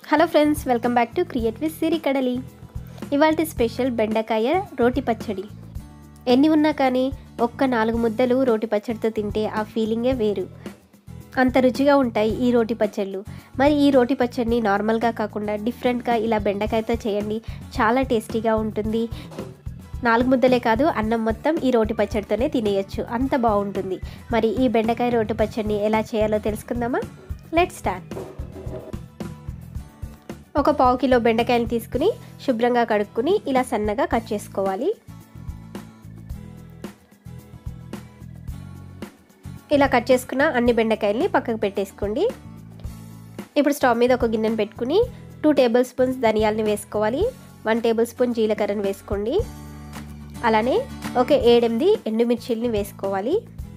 hello friends welcome back to create with Siri Kadali ఇవాళ special బెండకాయ రోటి పచ్చడి ఎన్ని ఉన్నా కానీ ఒక్క నాలుగు ముద్దలు రోటి పచ్చడితో తింటే ఆ ఫీలింగే వేరు అంత రుచిగా ఉంటాయి ఈ రోటి పచ్చళ్ళు మరి ఈ రోటి పచ్చడిని నార్మల్గా కాకుండా డిఫరెంట్గా ఇలా బెండకాయతో చేయండి చాలా టేస్టీగా ఉంటుంది నాలుగు ముద్దలే కాదు అన్నం మొత్తం ఈ రోటి పచ్చడితోనే తినేయచ్చు అంత బాగుంటుంది మరి ఈ బెండకాయ రోటి పచ్చడిని ఎలా చేయాలో తెలుసుకుందామా లెట్ స్టార్ట్ ఒక పావు కిలో బెండకాయలు తీసుకుని శుభ్రంగా కడుక్కుని ఇలా సన్నగా కట్ చేసుకోవాలి ఇలా కట్ చేసుకున్న అన్ని బెండకాయల్ని పక్కకు పెట్టేసుకోండి ఇప్పుడు స్టవ్ మీద ఒక గిన్నెను పెట్టుకుని టూ టేబుల్ స్పూన్స్ ధనియాలని వేసుకోవాలి వన్ టేబుల్ స్పూన్ జీలకర్రని వేసుకోండి అలానే ఒక ఏడెనిమిది ఎండుమిర్చిల్ని వేసుకోవాలి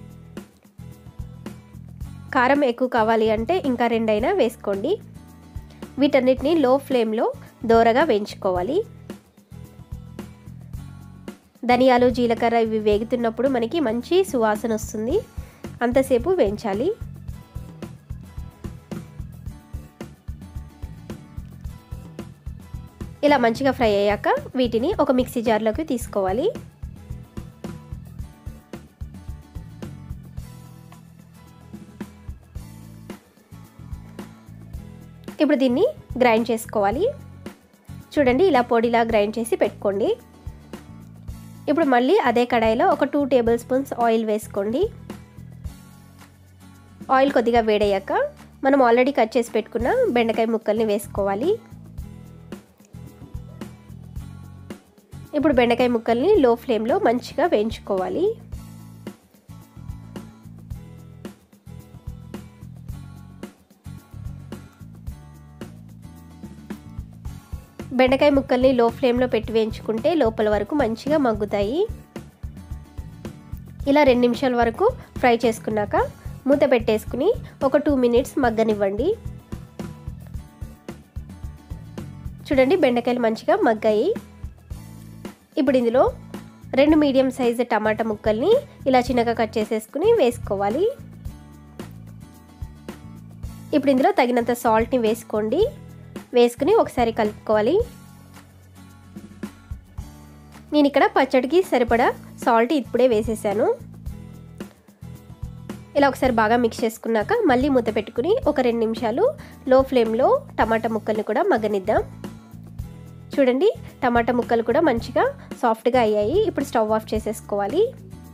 కారం ఎక్కువ కావాలి అంటే ఇంకా రెండైనా వేసుకోండి వీటన్నిటిని లో ఫ్లేమ్లో దోరగా వేయించుకోవాలి ధనియాలు జీలకర్ర ఇవి వేగుతున్నప్పుడు మనకి మంచి సువాసన వస్తుంది అంతసేపు వేయించాలి ఇలా మంచిగా ఫ్రై అయ్యాక వీటిని ఒక మిక్సీ జార్లోకి తీసుకోవాలి ఇప్పుడు దీన్ని గ్రైండ్ చేసుకోవాలి చూడండి ఇలా పొడిలా గ్రైండ్ చేసి పెట్టుకోండి ఇప్పుడు మళ్ళీ అదే కడాయిలో ఒక టూ టేబుల్ స్పూన్స్ ఆయిల్ వేసుకోండి ఆయిల్ కొద్దిగా వేడయ్యాక మనం ఆల్రెడీ కట్ చేసి పెట్టుకున్న బెండకాయ ముక్కల్ని వేసుకోవాలి ఇప్పుడు బెండకాయ ముక్కల్ని లో ఫ్లేమ్లో మంచిగా వేయించుకోవాలి బెండకాయ ముక్కల్ని లో ఫ్లేమ్లో పెట్టి వేయించుకుంటే లోపల వరకు మంచిగా మగ్గుతాయి ఇలా రెండు నిమిషాల వరకు ఫ్రై చేసుకున్నాక మూత పెట్టేసుకుని ఒక టూ మినిట్స్ మగ్గనివ్వండి చూడండి బెండకాయలు మంచిగా మగ్గాయి ఇప్పుడు ఇందులో రెండు మీడియం సైజు టమాటా ముక్కల్ని ఇలా చిన్నగా కట్ చేసేసుకుని వేసుకోవాలి ఇప్పుడు ఇందులో తగినంత సాల్ట్ని వేసుకోండి వేసుకుని ఒకసారి కలుపుకోవాలి నేను ఇక్కడ పచ్చడికి సరిపడా సాల్ట్ ఇప్పుడే వేసేసాను ఇలా ఒకసారి బాగా మిక్స్ చేసుకున్నాక మళ్ళీ మూత పెట్టుకుని ఒక రెండు నిమిషాలు లో ఫ్లేమ్లో టమాటా ముక్కల్ని కూడా మగ్గనిద్దాం చూడండి టమాటా ముక్కలు కూడా మంచిగా సాఫ్ట్గా అయ్యాయి ఇప్పుడు స్టవ్ ఆఫ్ చేసేసుకోవాలి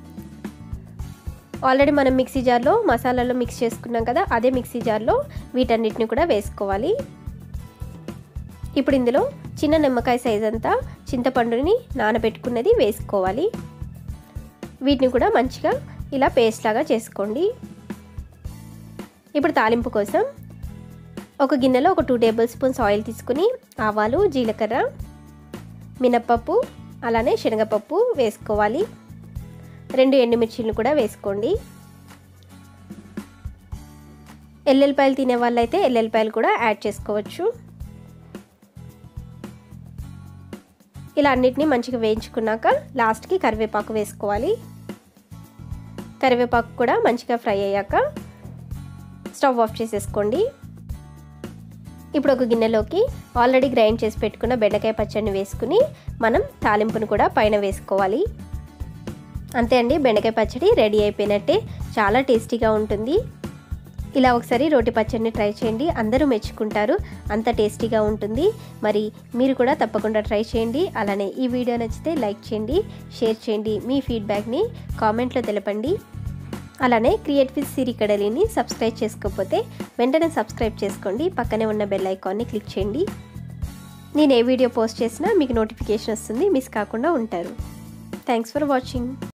ఆల్రెడీ మనం మిక్సీ జార్లో మసాలాలో మిక్స్ చేసుకున్నాం కదా అదే మిక్సీ జార్లో వీటన్నిటిని కూడా వేసుకోవాలి ఇప్పుడు ఇందులో చిన్న నిమ్మకాయ సైజ్ అంతా చింతపండుని నానబెట్టుకున్నది వేసుకోవాలి వీటిని కూడా మంచిగా ఇలా పేస్ట్ లాగా చేసుకోండి ఇప్పుడు తాలింపు కోసం ఒక గిన్నెలో ఒక టూ టేబుల్ స్పూన్స్ ఆయిల్ తీసుకుని ఆవాలు జీలకర్ర మినప్పప్పు అలానే శనగపప్పు వేసుకోవాలి రెండు ఎండుమిర్చీలు కూడా వేసుకోండి ఎల్లెల్లిపాయలు తినే వాళ్ళైతే ఎల్లెల్లిపాయలు కూడా యాడ్ చేసుకోవచ్చు ఇలా అన్నిటినీ మంచిగా వేయించుకున్నాక లాస్ట్కి కరివేపాకు వేసుకోవాలి కరివేపాకు కూడా మంచిగా ఫ్రై అయ్యాక స్టవ్ ఆఫ్ చేసేసుకోండి ఇప్పుడు ఒక గిన్నెలోకి ఆల్రెడీ గ్రైండ్ చేసి పెట్టుకున్న బెండకాయ పచ్చడిని వేసుకుని మనం తాలింపును కూడా పైన వేసుకోవాలి అంతే అండి బెండకాయ పచ్చడి రెడీ అయిపోయినట్టే చాలా టేస్టీగా ఉంటుంది ఇలా ఒకసారి రోటి పచ్చడిని ట్రై చేయండి అందరూ మెచ్చుకుంటారు అంత టేస్టీగా ఉంటుంది మరి మీరు కూడా తప్పకుండా ట్రై చేయండి అలానే ఈ వీడియో నచ్చితే లైక్ చేయండి షేర్ చేయండి మీ ఫీడ్బ్యాక్ని కామెంట్లో తెలపండి అలానే క్రియేట్ విత్ సిరి కడలిని సబ్స్క్రైబ్ చేసుకోకపోతే వెంటనే సబ్స్క్రైబ్ చేసుకోండి పక్కనే ఉన్న బెల్ ఐకాన్ని క్లిక్ చేయండి నేను ఏ వీడియో పోస్ట్ చేసినా మీకు నోటిఫికేషన్ వస్తుంది మిస్ కాకుండా ఉంటారు థ్యాంక్స్ ఫర్ వాచింగ్